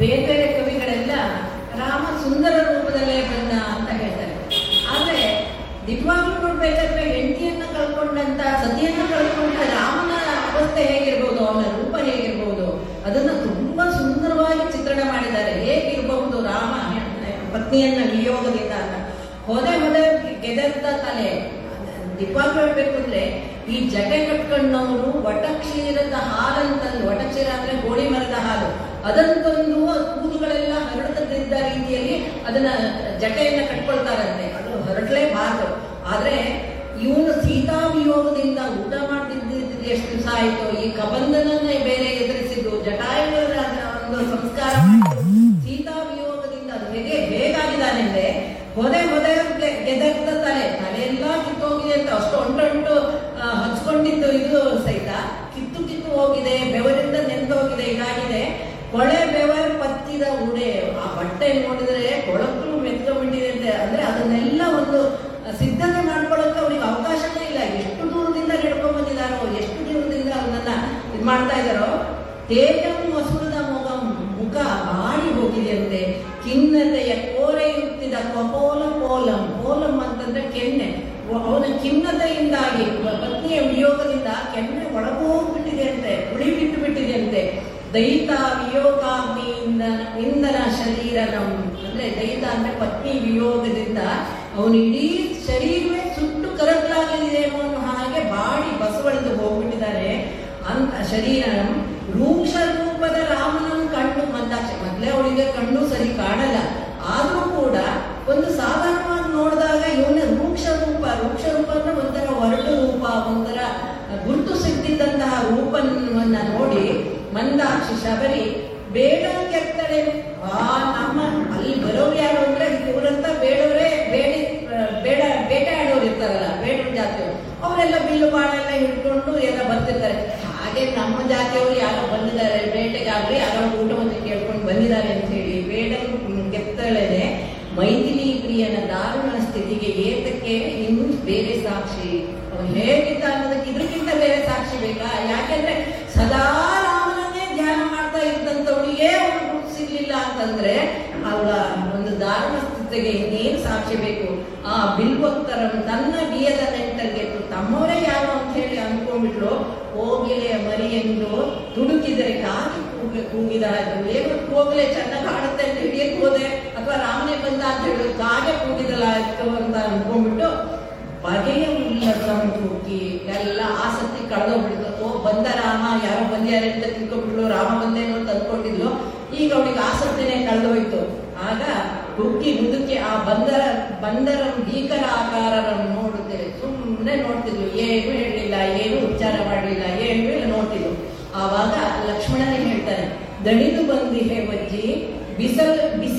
ಬೇರೆ ಬೇರೆ ಕವಿಗಳೆಲ್ಲ ರಾಮ ಸುಂದರ ರೂಪದಲ್ಲೇ ಬಂದ ಅಂತ ಹೇಳ್ತಾರೆ ಆದ್ರೆ ನಿಜವಾಗ್ಲೂ ನೋಡ್ಬೇಕಾದ್ರೆ ಹೆಂಡತಿಯನ್ನ ಕಳ್ಕೊಂಡಂತ ಸತಿಯನ್ನ ಕಳ್ಕೊಂಡ ರಾಮನ ಅವಸ್ಥೆ ಹೇಗಿರ್ಬೋದು ಅವನ ರೂಪ ಹೇಗಿರ್ಬೋದು ಅದನ್ನ ತುಂಬಾ ಸುಂದರವಾಗಿ ಚಿತ್ರಣ ಮಾಡಿದ್ದಾರೆ ಹೇಗಿರಬಹುದು ರಾಮ ಪತ್ನಿಯನ್ನ ವಿಯೋಗದಿಂದ ಅಂತ ಹೊದೆ ಹೊದೆ ಗೆದರ್ದ ತಲೆ ನಿಜವಾಗ್ಲೂ ಹೇಳ್ಬೇಕು ಅಂದ್ರೆ ಈ ಜಟೆ ಕಟ್ಕೊಂಡವರು ವಟಕ್ಷೀರದ ಹಾಲಂತಂದು ವಟಕ್ಷೀರ ಅಂದ್ರೆ ಗೋಳಿ ಮರದ ಹಾಲು ಅದನ್ನು ತಂದು ಆ ಕೂದಲುಗಳೆಲ್ಲ ಹರಡದಿದ್ದ ರೀತಿಯಲ್ಲಿ ಅದನ್ನ ಜಟೆಯನ್ನ ಕಟ್ಕೊಳ್ತಾರಂತೆ ಅದು ಹೊರಡಲೇಬಾರದು ಆದ್ರೆ ಇವನು ಸೀತಾ ವಿಯೋಗದಿಂದ ಊಟ ಮಾಡ್ತಿದ್ದ ಎಷ್ಟು ದಿವಸ ಆಯ್ತು ಈ ಕಬಂಧನನ್ನೇ ಬೇರೆ ಎದುರಿಸಿದ್ದು ಜಟಾಯುವಿನ ಒಂದು ಸಂಸ್ಕಾರ ಮಾಡಿದ್ದು ಸೀತಾ ವಿಯೋಗದಿಂದ ಅದು ಹೇಗೆ ಹೇಗಾಗಿದ್ದಾನೆಂದ್ರೆ ಹೊದೆ ಹೊದೆ ಗೆ- ಗೆದರ್ದ ತಲೆ ತಲೆಯೆಲ್ಲ ಕಿತ್ತೋಗಿದೆ ಅಂತ ಅಷ್ಟು ಒಂಟೊಂಟು ಆ, ಹಚ್ಕೊಂಡಿದ್ದು ಇದು ಸಹಿತ ಕಿತ್ತು ಕಿತ್ತು ಹೋಗಿದೆ ಬೆವರಿಂದ ನೆಂದೋಗಿದೆ ಇದಾಗಿದೆ ಕೊಳೆ ಬೆವರ್ ಪತ್ತಿದ ಉಡೆ ಆ ಬಟ್ಟೆ ನೋಡಿದ್ರೆ ಕೊಳಕು ಮೆತ್ಕೊಂಡ್ಬಿಟ್ಟಿದೆ ಅಂತ ಅಂದ್ರೆ ಅದನ್ನೆಲ್ಲ ಒಂದು ಸಿದ್ಧತೆ ಮಾಡ್ಕೊಳ್ಳೋಕೆ ಅವ್ರಿಗೆ ಅವಕಾಶನೇ ಇಲ್ಲ ಎಷ್ಟು ದೂರದಿಂದ ನಡ್ಕೊಂಡ್ ಬಂದಿದಾರೋ ಎಷ್ಟು ದೂರದಿಂದ ಅವನನ್ನ ಇದು ಮಾಡ್ತಾ ಇದಾರೋ ತೇಜಂ ವಸುರದ ಮೊಗಂ ಮುಖ ಬಾಡಿ ಹೋಗಿದೆ ಅಂತೆ ಖಿನ್ನತೆಯ ಕೋರೆಯುತ್ತಿದ ಕಪೋಲ ಪೋಲಂ ಪೋಲಂ ಅಂತಂದ್ರೆ ಕೆನ್ನೆ ಅವನ ಖಿನ್ನತೆಯಿಂದಾಗಿ ಪತ್ನಿಯ ವಿಯೋಗದಿಂದ ಕೆನ್ನೆ ಒಳಗೋಗ್ಬಿಟ್ಟಿದೆ ಅಂತೆ ಉಳಿ ಬಿಟ್ಟು ಬಿಟ್ಟಿದೆ ಅಂತೆ ದೈತ ವಿಯೋಗಾಗ್ನಿಯಿಂದ ಇಂದನ ಶರೀರ ನಮ್ ಅಂದ್ರೆ ದೈತ ಅಂದ್ರೆ ಪತ್ನಿ ವಿಯೋಗದಿಂದ ಅವನು ಇಡೀ ಶರೀರವೇ ಸುಟ್ಟು ಕರಕಲಾಗಿದೆ ಅನ್ನೋ ಹಾಗೆ ಬಾಡಿ ಬಸವಳಿದು ಹೋಗ್ಬಿಟ್ಟಿದ್ದಾರೆ ಅಂತ ಶರೀರ ರೂಕ್ಷ ರೂಪದ ರಾಮನನ್ನು ಕಣ್ಣು ಮಂದಾಕ್ಷ ಮೊದ್ಲೇ ಅವಳಿಗೆ ಕಣ್ಣು ಸರಿ ಕಾಣಲ್ಲ ಆದ್ರೂ ಕೂಡ ಒಂದು ಸಾಧಾರಣವಾಗಿ ನೋಡಿದಾಗ ಇವನ ರೂಕ್ಷ ರೂಪ ರೂಕ್ಷ ರೂಪ ಅಂದ್ರೆ ಒಂಥರ ಒರಟು ರೂಪ ಒಂಥರ ಗುರುತು ಸಿಗ್ತಿದ್ದಂತಹ ರೂಪವನ್ನ ನೋಡಿ ಮಂದಾಕ್ಷಿ ಶಬರಿ ಬೇಡ ಕೆತ್ತಡೆ ಆ ನಮ್ಮ ಅಲ್ಲಿ ಬರೋರು ಯಾರು ಅಂದ್ರೆ ಇವರಂತ ಬೇಡವರೇ ಬೇಡಿ ಬೇಡ ಬೇಟೆಯಾಡೋರು ಇರ್ತಾರಲ್ಲ ಬೇಡರ ಜಾತಿಯವರು ಅವರೆಲ್ಲ ಬಿಲ್ಲು ಬಾಣ ಎಲ್ಲ ಹಿಡ್ಕೊಂಡು ಎಲ್ಲ ಬರ್ತಿರ್ತಾರೆ ಹಾಗೆ ನಮ್ಮ ಜಾತಿಯವರು ಯಾರೋ ಬಂದಿದ್ದಾರೆ ಬೇಟೆಗಾಗ್ಲಿ ಯಾರೋ ಊಟವನ್ನು ಕೇಳ್ಕೊಂಡು ಬಂದಿದ್ದಾರೆ ಅಂತ ಹೇಳಿ ಬೇಡ ಕೆತ್ತಳೆನೆ ಮೈಥಿಲಿ ಪ್ರಿಯನ ದಾರುಣ ಸ್ಥಿತಿಗೆ ಏತಕ್ಕೆ ಇನ್ನು ಬೇರೆ ಸಾಕ್ಷಿ ಅವನು ಹೇಗಿದ್ದ ಅನ್ನೋದಕ್ಕೆ ಇದಕ್ಕಿಂತ ಬೇರೆ ಸಾಕ್ಷಿ ಬೇಕಾ ಯಾಕೆಂದ್ರೆ ಸದಾ ರಾಮನನ್ನೇ ಧ್ಯಾನ ಮಾಡ್ತಾ ಇದ್ದಂಥವಳಿಗೆ ಅವನು ಗುರುತು ಸಿಗ್ಲಿಲ್ಲ ಅಂತಂದ್ರೆ ಅವಳ ಒಂದು ದಾರುಣ ಸ್ಥಿತಿಗೆ ಇನ್ನೇನು ಸಾಕ್ಷಿ ಬೇಕು ಆ ಬಿಲ್ವಕ್ತರನ್ನು ತನ್ನ ಬಿಯದ ನೆಂಟರಿಗೆ ತಮ್ಮವರೇ ಯಾರು ಅಂತ ಹೇಳಿ ಅನ್ಕೊಂಡ್ಬಿಟ್ರು ಹೋಗಿಲೆ ಮರಿ ಎಂದು ತುಡುಕಿದರೆ ಕಾಗಿ ಕೂಗಿ ಕೂಗಿದ ಏನು ಹೋಗಲೆ ಚೆನ್ನಾಗಿ ಆಡುತ್ತೆ ಅಂತ ಹಿಡಿಯಕ್ ಹೋದೆ ಅಥವಾ ರಾಮನೇ ಬಂದ ಅಂತ ಹೇಳಿ ಕಾಗೆ ಕೂಗಿದಲಾಯ್ತು ಅಂತ ಅನ್ಕೊಂಡ್ಬಿಟ್ಟು ಬಗೆಯ ಉಲ್ಲಸ ಕೂಗಿ ಎಲ್ಲ ಆಸಕ್ತಿ ಕಳೆದೋಗ್ಬಿಡ್ತು ಓ ಬಂದ ರಾಮ ಯಾರೋ ಬಂದ್ಯಾರೆ ಅಂತ ತಿಳ್ಕೊಂಡ್ಬಿಟ್ಲು ರಾಮ ಬಂದೇನೋ ಅಂತ ಅಂದ್ಕೊಂಡಿದ್ಲು ಈಗ ಅವಳಿಗೆ ಆಸಕ್ತಿನೇ ಕಳೆದೋಯ್ತು ಆಗ ಹುಡುಕಿ ಮುದುಕಿ ಆ ಬಂದರ ಬಂದರ ಭೀಕರ ಆಕಾರವನ್ನು ನೋಡುತ್ತೇವೆ ಸುಮ್ಮನೆ ನೋಡ್ತಿದ್ಲು ಏನು ಹೇಳಲಿಲ್ಲ ಏನು ಉಚ್ಚಾರ ಮಾಡಲಿಲ್ಲ ಏನು ಇಲ್ಲ ನೋಡ್ತಿದ್ಲು ಆವಾಗ ಲಕ್ಷ್ಮಣನೇ ಹೇಳ್ತಾನೆ ದಣಿದು ಬಂದಿಹೆ ವಜ್ಜಿ ಬಿಸಲ್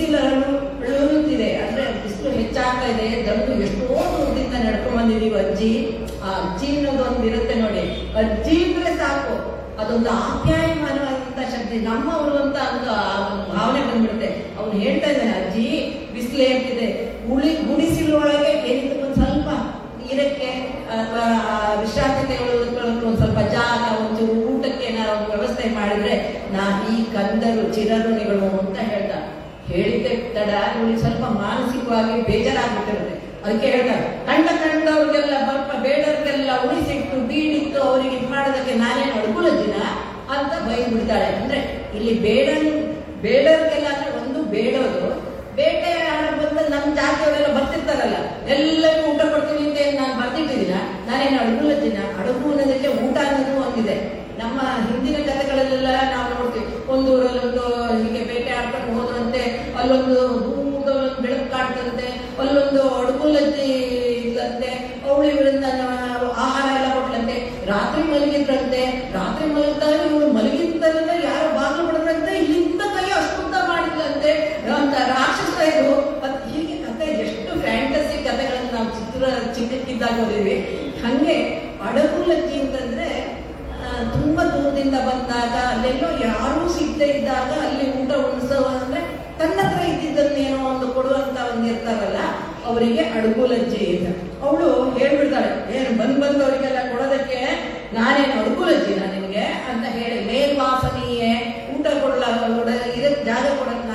ಬಿಸಿಲರುತ್ತಿದೆ ಅಂದ್ರೆ ಬಿಸಿಲು ಹೆಚ್ಚಾಗ್ತಾ ಇದೆ ದಣಿದು ಎಷ್ಟೋ ದೂರದಿಂದ ನಡ್ಕೊಂಡ್ ಬಂದಿದೀವಿ ಅಜ್ಜಿ ಆ ಅಜ್ಜಿ ಅನ್ನೋದು ಒಂದು ಇರುತ್ತೆ ನೋಡಿ ಅಜ್ಜಿ ಅಂದ್ರೆ ಸಾಕು ಅದೊಂದು ಆಪ್ಯಾಯಮಾನವಾದಂತ ಶಬ್ದ ನಮ್ಮವರು ಅಂತ ಒಂದು ಆ ಒಂದು ಭಾವನೆ ಬಂದ್ಬಿಡುತ್ತೆ ಅವ್ನು ಹೇಳ್ತಾ ಇದ್ದಾನೆ ಅಜ್ಜಿ ಬಿಸಿಲು ಹೇಳ್ತಿದೆ ಉಳಿ ಗುಡಿಸಿಲೊಳಗೆ ಏನಿದೆ ಒಂದ್ ಸ್ವಲ್ಪ ನೀರಕ್ಕೆ ಅಥವಾ ವಿಶ್ರಾಂತಿ ತೆಗೆದುಕೊಳ್ಳೋಕೆ ಒಂದ್ ಸ್ವಲ್ಪ ಜಾಗ ಒಂಚೂರು ಊಟಕ್ಕೆ ಏನಾದ್ರು ಒಂದು ವ್ಯವಸ್ಥೆ ಮಾಡಿದ್ರೆ ನಾ ಈ ಕಂದರು ಚಿರಋಣಿಗಳು ಅಂತ ಹೇಳ್ದ ಹೇಳಿದ್ದೆ ತಡ ಇವಳಿಗೆ ಸ್ವಲ್ಪ ಮಾನಸಿಕವಾಗಿ ಬೇಜಾರಾಗ್ಬಿಟ್ಟಿರುತ್ತೆ ಅದಕ್ಕೆ ಹೇಳ್ತಾರೆ ಕಂಡ ಕಂಡವ್ರಿಗೆಲ್ಲ ಸ್ವಲ್ಪ ಬೇಡವ್ರಿಗೆಲ್ಲ ಉಳಿಸಿಟ್ಟು ಬೀಡಿತ್ತು ಅವ್ರಿಗೆ ಇದು ಮಾಡೋದಕ್ಕೆ ನಾನೇನು ಅಡ್ಗುಲಜ್ಜಿನ ಅಂತ ಬೈದ್ಬಿಡ್ತಾಳೆ ಅಂದ್ರೆ ಇಲ್ಲಿ ಬೇಡ ಬೇಡವ್ರಿಗೆಲ್ಲ ಅಂದ್ರೆ ಒಂದು ಬೇಡೋದು ಬೇಟೆ ಆಡ ಬಂದ ನಮ್ಮ ಜಾತಿಯವರೆಲ್ಲ ಬರ್ತಿರ್ತಾರಲ್ಲ ಎಲ್ಲರಿಗೂ ಊಟ ಕೊಡ್ತೀನಿ ಅಂತ ಏನ್ ನಾನು ಬರ್ತಿಟ್ಟಿದ್ದೀನ ನಾನೇನು ಅಡುಗುಲಜ್ಜಿನ ಅಡುಗು ಅನ್ನೋದಕ್ಕೆ ಊಟ ಅನ್ನೋದು ಒಂದಿದೆ ನಮ್ಮ ಹಿಂದಿನ ಕಥೆಗಳಲ್ಲೆಲ್ಲ ನಾವು ನೋಡ್ತೀವಿ ಒಂದು ಊರಲ್ಲೊಂದು ಹೀಗೆ ಬೇಟೆ ಆಡ್ಕೊಂಡು ಹೋದ್ರಂತೆ ಅಲ್ಲೊಂದು ದೂರದಲ್ಲೊಂದು ಬೆಳಕು ಕಾಡ್ತಂತೆ ಅಲ್ಲೊಂದು ಅಡುಗುಲಜ್ಜಿ ಇದ್ಲಂತೆ ಅವಳು ಇವರಿಂದ ಆಹಾರ ಎಲ್ಲ ಕೊಟ್ಲಂತೆ ರಾತ್ರಿ ಮಲಗಿದ್ರಂತೆ ರಾತ್ರಿ ಮಲಗಿದಾಗ ಇವಳು ಮಲಗಿದ್ದಲ್ಲ ಯಾರೋ ಬಾಗಿಲು ಬಿಡದ್ರಂತೆ ಇಲ್ಲಿಂದ ಕೈ ಅಷ್ಟುದ್ದ ಮಾಡಿದ್ಲಂತೆ ಅಂತ ರಾಕ್ಷಸ ಇದು ಮತ್ ಹೀಗೆ ಕತೆ ಎಷ್ಟು ಫ್ಯಾಂಟಸಿ ಕಥೆಗಳನ್ನ ನಾವು ಚಿತ್ರ ಚಿಕ್ಕಕ್ಕಿದ್ದಾಗ ಓದಿದ್ವಿ ಹಂಗೆ ಅಡಗುಲಜ್ಜಿ ಅಂತಂದ್ರೆ ಆ, ತುಂಬಾ ದೂರದಿಂದ ಬಂದಾಗ ಅಲ್ಲೆಲ್ಲೋ ಯಾರೂ ಸಿಗದೆ ಇದ್ದಾಗ ಅಲ್ಲಿ ಊಟ ಉಣಿಸೋ ಅಂದ್ರೆ ತನ್ನ ಹತ್ರ ಇದ್ದಿದ್ದನ್ನೇನೋ ಒಂದು ಕೊಡುವಂತ ಒಂದು ಇರ್ತಾರಲ್ಲ ಅವರಿಗೆ ಅಡುಗುಲಜ್ಜಿ ಅಂತ ಅವಳು ಹೇಳ್ಬಿಡ್ತಾಳೆ ಏನು ಬಂದ್ ಬಂದವರಿಗೆಲ್ಲ ಕೊಡೋದಕ್ಕೆ ನಾನೇನು ಅಡುಗುಲಜ್ಜಿನ ನಿನಗೆ ಅಂತ ಹೇಳಿ ಮೇಲ್ವಾಸನೆಯೇ ಊಟ ಕೊಡಲ ಇರೋ ಜಾಗ ಕೊಡಕ್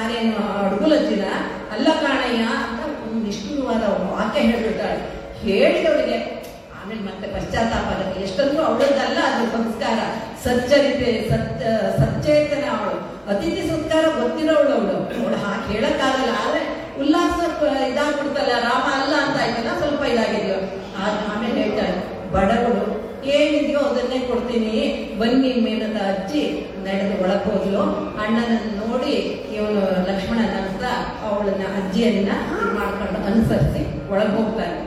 ಹೇಳ್ಬಿಡ್ತಾಳೆ ಹೇಳಿದವಳಿಗೆ ಆಮೇಲೆ ಮತ್ತೆ ಪಶ್ಚಾತ್ತಾಪ ಆಗುತ್ತೆ ಎಷ್ಟೊಂದು ಅವಳದ್ದಲ್ಲ ಅದು ಸಂಸ್ಕಾರ ಸಚ್ಚರಿತೆ ಸತ್ ಸಚ್ಚೇತನ ಅವಳು ಅತಿಥಿ ಸಂಸ್ಕಾರ ಗೊತ್ತಿರೋವಳು ಅವಳು ಅವಳು ಹಾಗೆ ಹೇಳಕ್ಕಾಗಲ್ಲ ಆದ್ರೆ ಉಲ್ಲಾಸ ಪ- ಇದಾಗ್ಬಿಡ್ತಲ್ಲ ರಾಮ ಅಲ್ಲ ಅಂತ ಆಯ್ತಲ್ಲ ಸ್ವಲ್ಪ ಇದಾಗಿದೆಯೋ ಆಮೇಲೆ ಹೇಳ್ತಾಳೆ ಬಡವಳು ಏನಿದೆಯೋ ಅದನ್ನೇ ಕೊಡ್ತೀನಿ ಬನ್ನಿ ಮೇಲದ ಅಜ್ಜಿ ನಡೆದು ಒಳಗೆ ಹೋದ್ಲು ಅಣ್ಣನನ್ನು ನೋಡಿ ಇವನು ಲಕ್ಷ್ಮಣನ ಅಂತ ಅವಳನ್ನ ಅಜ್ಜಿಯನ್ನ ಇದ್ ಮಾಡ್ಕೊಂಡು ಅನುಸರಿಸಿ ಒಳಗೆ ಹೋಗ್ತಾನೆ